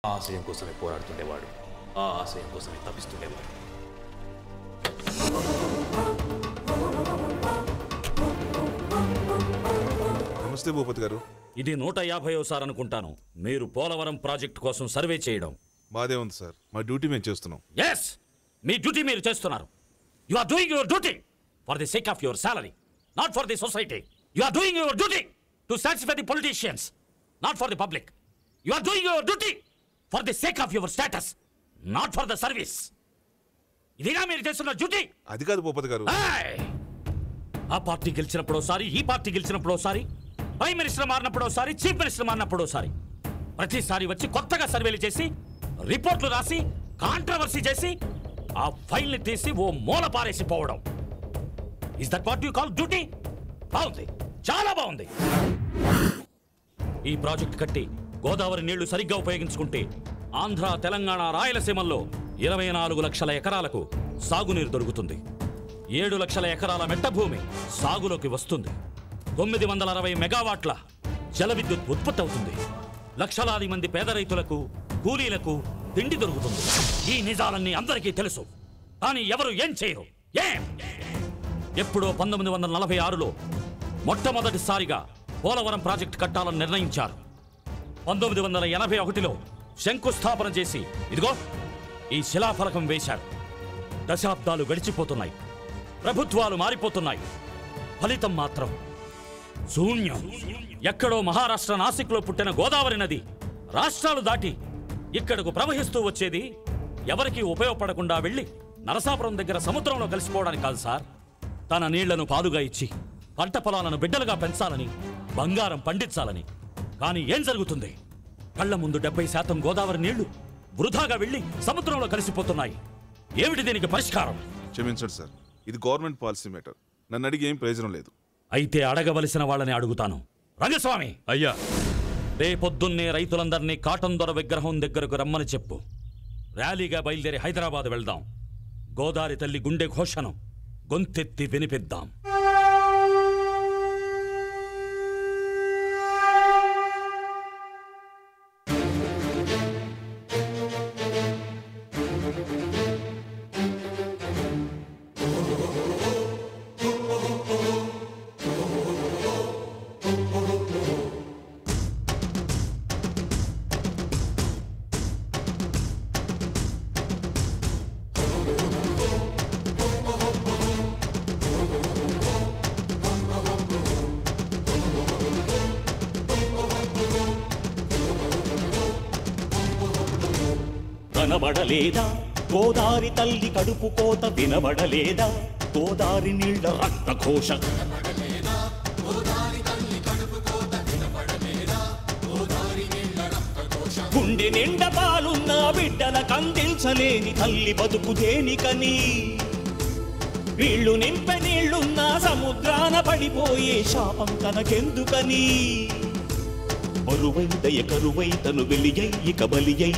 ఆ ఆశయం కోసమే పోరాడుతుండేవాడు ఆ ఆశయం కోసమే తప్పిస్తుండేవాడు నమస్తే భూపతి గారు ఇది నూట యాభైసారి అనుకుంటాను మీరు పోలవరం ప్రాజెక్టు కోసం సర్వే చేయడం మాదే ఉంది సార్ మా డ్యూటీ మేము చేస్తున్నాం ఎస్ మీ డ్యూటీ మీరు చేస్తున్నారు you are doing your duty for the sake of your salary not for the society you are doing your duty to satisfy the politicians not for the public you are doing your duty for the sake of your status not for the service ఇదిగా మీరు చేస్తున్న duty అది కాదు భూపతి గారు ఏయ్! ఆ party గెలిచినప్పుడు ఒకసారి ఈ పార్టీ గెలిచినప్పుడు ఒకసారి ప్రైమ్ మినిస్టర్ మారినప్పుడు ఒకసారి చీఫ్ మినిస్టర్ మారినప్పుడు ఒకసారి ప్రతిసారి వచ్చి కొత్తగా సర్వేలు చేసి రిపోర్ట్లు రాసి కాంట్రవర్సీ చేసి ఆ ఫైల్ ని తీసి ఓ మూల పారేసి పోవడం is that what you call duty బాగుంది చాలా బాగుంది ఈ ప్రాజెక్ట్ కట్టి గోదావరి నీళ్లు సరిగ్గా ఉపయోగించుకుంటే ఆంధ్ర తెలంగాణ రాయలసీమల్లో ఇరవై నాలుగు లక్షల ఎకరాలకు సాగునీరు దొరుకుతుంది ఏడు లక్షల ఎకరాల మెట్ట భూమి సాగులోకి వస్తుంది తొమ్మిది వందల అరవై మెగావాట్ల జల విద్యుత్ ఉత్పత్తి అవుతుంది లక్షలాది మంది పేద రైతులకు కూలీలకు తిండి దొరుకుతుంది ఈ నిజాలన్నీ అందరికీ తెలుసు కానీ ఎవరు ఏం చేయరు ఏం ఎప్పుడో పంతొమ్మిది వందల నలభై ఆరులో మొట్టమొదటిసారిగా పోలవరం ప్రాజెక్టు కట్టాలని నిర్ణయించారు పంతొమ్మిది వందల ఎనభై ఒకటిలో శంకుస్థాపన చేసి ఇదిగో ఈ శిలాఫలకం వేశారు దశాబ్దాలు గడిచిపోతున్నాయి ప్రభుత్వాలు మారిపోతున్నాయి ఫలితం మాత్రం శూన్యం ఎక్కడో మహారాష్ట్ర నాసిక్లో పుట్టిన గోదావరి నది రాష్ట్రాలు దాటి ఇక్కడకు ప్రవహిస్తూ వచ్చేది ఎవరికీ ఉపయోగపడకుండా వెళ్ళి నరసాపురం దగ్గర సముద్రంలో కలిసిపోవడానికి కాదు సార్ తన నీళ్లను పాలుగా ఇచ్చి పంట పొలాలను బిడ్డలుగా పెంచాలని బంగారం పండించాలని కానీ ఏం జరుగుతుంది కళ్ళ ముందు డెబ్బై శాతం గోదావరి నీళ్లు వృధాగా వెళ్ళి సముద్రంలో కలిసిపోతున్నాయి ఏమిటి దీనికి పరిష్కారం క్షమించండి సార్ ఇది గవర్నమెంట్ పాలసీ మ్యాటర్ నన్ను అడిగి ఏం ప్రయోజనం లేదు అయితే అడగవలసిన వాళ్ళని అడుగుతాను రంగస్వామి అయ్యా రేపొద్దున్నే రైతులందరినీ కాటన్ దొర విగ్రహం దగ్గరకు రమ్మని చెప్పు ర్యాలీగా బయలుదేరి హైదరాబాద్ వెళ్దాం గోదారి తల్లి గుండె ఘోషను గొంతెత్తి వినిపిద్దాం కనబడలేదా గోదారి తల్లి కడుపు కోత వినబడలేదా గోదారి నీళ్ల రక్త ఘోష గుండె నిండ పాలున్న బిడ్డల కందించలేని తల్లి బతుకు దేనికని వీళ్ళు నింపె నీళ్లున్న సముద్రాన పడిపోయే శాపం తనకెందుకని బరువై దయ కరువై తను వెలియై ఇక బలియై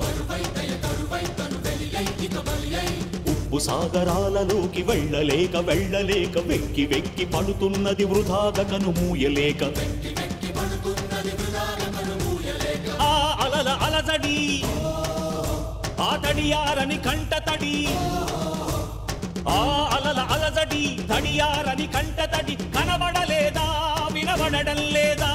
ఉప్పు సాగరాలలోకి వెళ్ళలేక వెళ్ళలేక వెక్కి వెక్కి పడుతున్నది వృధాగా కను మూయలేక ఆ అలల అలజడి ఆ తడియారని కంట తడి ఆ అలల అలజడి తడియారని కంట తడి కనబడలేదా వినబడడం లేదా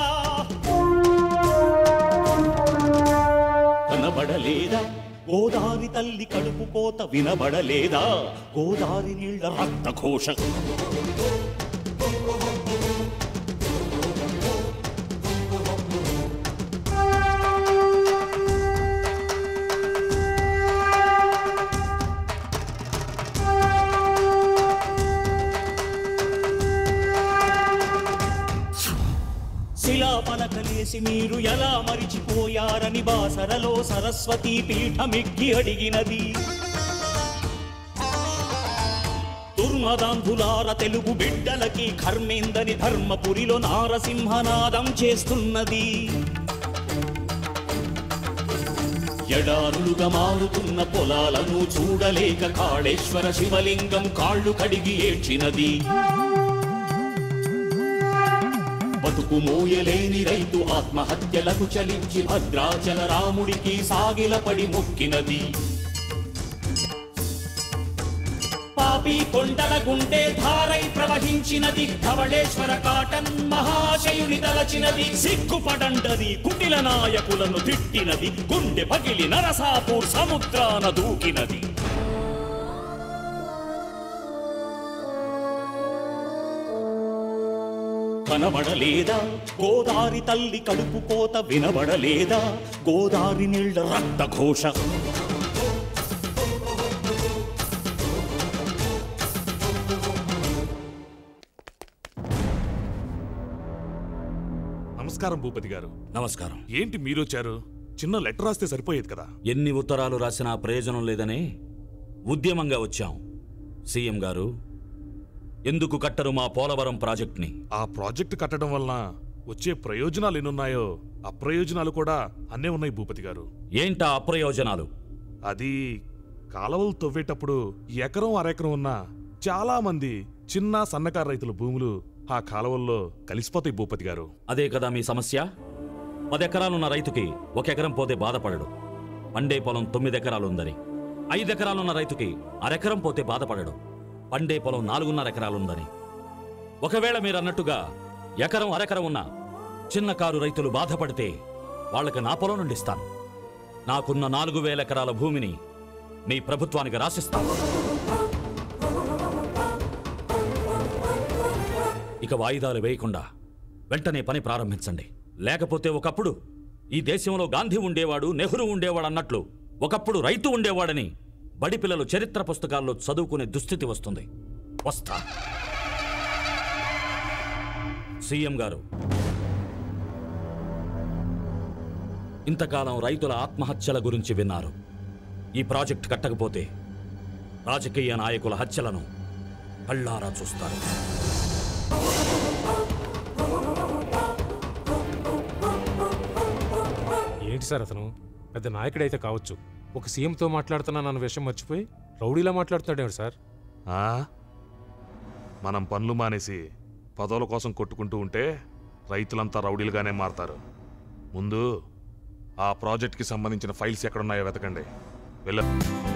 కనబడలేదా గోదారి తల్లి కడుపు కోత వినబడలేదా గోదారి నీళ్ల రక్త ఘోష శిలాపలకలేసి మీరు ఎలా మరిచిపోయారని బాసరలో సరస్వతి పీఠమిక్కి అడిగినది దుర్మదాంధులార తెలుగు బిడ్డలకి కర్మేందని ధర్మపురిలో నారసింహనాదం చేస్తున్నది ఎడారులుగా మారుతున్న పొలాలను చూడలేక కాళేశ్వర శివలింగం కాళ్ళు కడిగి ఏడ్చినది బతుకు మోయలేని రైతు ఆత్మహత్యలకు చలించి భద్రాచల రాముడికి సాగిలపడి మొక్కినది పాపి కొండల గుండె ధారై ప్రవహించినది ధవళేశ్వర కాటన్ మహాశయుని తలచినది సిగ్గుపడండది కుటిల నాయకులను తిట్టినది గుండె పగిలి నరసాపూర్ సముద్రాన దూకినది కనబడలేదా గోదారి తల్లి కడుపు కోత వినబడలేదా గోదారి నీళ్ళ రక్త ఘోష నమస్కారం భూపతి గారు నమస్కారం ఏంటి మీరొచ్చారు చిన్న లెటర్ రాస్తే సరిపోయేది కదా ఎన్ని ఉత్తరాలు రాసినా ప్రయోజనం లేదని ఉద్యమంగా వచ్చాం సీఎం గారు ఎందుకు కట్టరు మా పోలవరం ప్రాజెక్ట్ని ఆ ప్రాజెక్ట్ కట్టడం వలన వచ్చే ప్రయోజనాలు ఎన్నున్నాయో అప్రయోజనాలు కూడా అన్నే ఉన్నాయి భూపతి గారు ఏంటా అప్రయోజనాలు అది కాలువలు తవ్వేటప్పుడు ఎకరం అరెకరం ఉన్న చాలా మంది చిన్న సన్నకారు రైతుల భూములు ఆ కాలువల్లో కలిసిపోతాయి భూపతి గారు అదే కదా మీ సమస్య పదెకరాలున్న రైతుకి ఒక ఎకరం పోతే బాధపడడు పండే పొలం తొమ్మిది ఎకరాలుందని ఐదు ఎకరాలున్న రైతుకి అరెకరం పోతే బాధపడడు పండే పొలం నాలుగున్నర ఎకరాలుందని ఒకవేళ మీరు అన్నట్టుగా ఎకరం అరెకరం ఉన్న చిన్న కారు రైతులు బాధపడితే వాళ్ళకి నా పొలం నుండి ఇస్తాను నాకున్న నాలుగు వేల ఎకరాల భూమిని మీ ప్రభుత్వానికి రాసిస్తాను ఇక వాయిదాలు వేయకుండా వెంటనే పని ప్రారంభించండి లేకపోతే ఒకప్పుడు ఈ దేశంలో గాంధీ ఉండేవాడు నెహ్రూ ఉండేవాడు అన్నట్లు ఒకప్పుడు రైతు ఉండేవాడని బడి పిల్లలు చరిత్ర పుస్తకాల్లో చదువుకునే దుస్థితి వస్తుంది వస్తా సీఎం గారు ఇంతకాలం రైతుల ఆత్మహత్యల గురించి విన్నారు ఈ ప్రాజెక్ట్ కట్టకపోతే రాజకీయ నాయకుల హత్యలను కళ్ళారా చూస్తారు ఏంటి సార్ అతను పెద్ద నాయకుడైతే కావచ్చు ఒక సీఎంతో మాట్లాడుతున్నా నన్ను విషయం మర్చిపోయి రౌడీలా మాట్లాడుతున్నాడు సార్ ఆ మనం పనులు మానేసి పదవుల కోసం కొట్టుకుంటూ ఉంటే రైతులంతా రౌడీలుగానే మారతారు ముందు ఆ ప్రాజెక్ట్కి సంబంధించిన ఫైల్స్ ఎక్కడున్నాయో వెతకండి వెళ్ళ